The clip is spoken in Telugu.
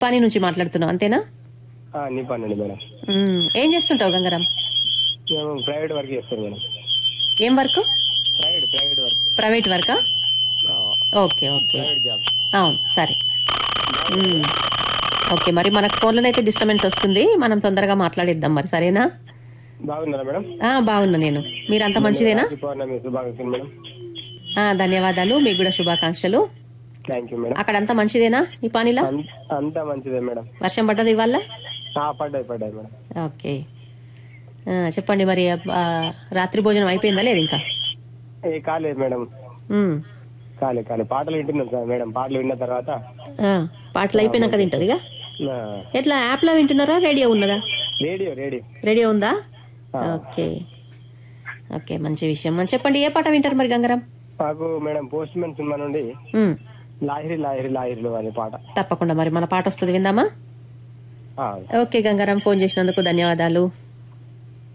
పని నుంచి మాట్లాడుతున్నావు అంతేనా ఆ, నీ పనండి మేడం మ్మ్. ఏం చేస్తుంటావు గంగారాం మేము ప్రైవేట్ వర్క్ చేస్తాం మేడం ఏం work private private work private వర్కా ఆ, ఓకే ఓకే ప్రైవేట్ జాబ్ అవును సరే మ్మ్. ఓకే మరి మనకు ఫోన్లోనైతే డిస్టర్బెన్స్ వస్తుంది మనం తొందరగా మాట్లాడిద్దాం మరి సరేనా బాగున్నారా మేడం ఆ, బాగున్నా నేను మీరంత మంచిదేనా రాఖీ పౌర్ణమి శుభాకాంక్షలు మేడం ఆ, ధన్యవాదాలు మీకు కూడా శుభాకాంక్షలు థ్యాంక్ యూ మేడం అక్కడంతా మంచిదేనా ఈ పనిలో అం- అంతా మంచిదే మేడం వర్షం పడ్డది ఇవాళ ఆ, పడ్డాయి పడ్డాయి మేడం ఓకే ఆ, చెప్పండి మరి ఆ, రాత్రి భోజనం అయిపోయిందా లేదు ఇంకా ఏ కాలేదు మేడం మ్మ్. కాలే కాలే పాటలు వింటున్నాం సార్ మేడం పాటలు విన్న తర్వాత ఆ, పాటలు అయిపోయినాక తింటారు ఇక ఆ, ఎట్లా యాప్లో వింటున్నారా రేడియో ఉన్నదా రేడియో రేడియో రేడియో ఉందా ఓకే ఓకే మంచి విషయం మరి చెప్పండి ఏ పాట వింటారు మరి గంగారాం మాకు మేడం పోస్ట్ మ్యాన్ సినిమా నుండి మ్మ్. లాహిరి లాహిరి లాహిరిలు అనే పాట తప్పకుండా మరి మన పాట వస్తుంది విందామా ఆ, ఓకే గంగారాం ఫోన్ చేసినందుకు ధన్యవాదాలు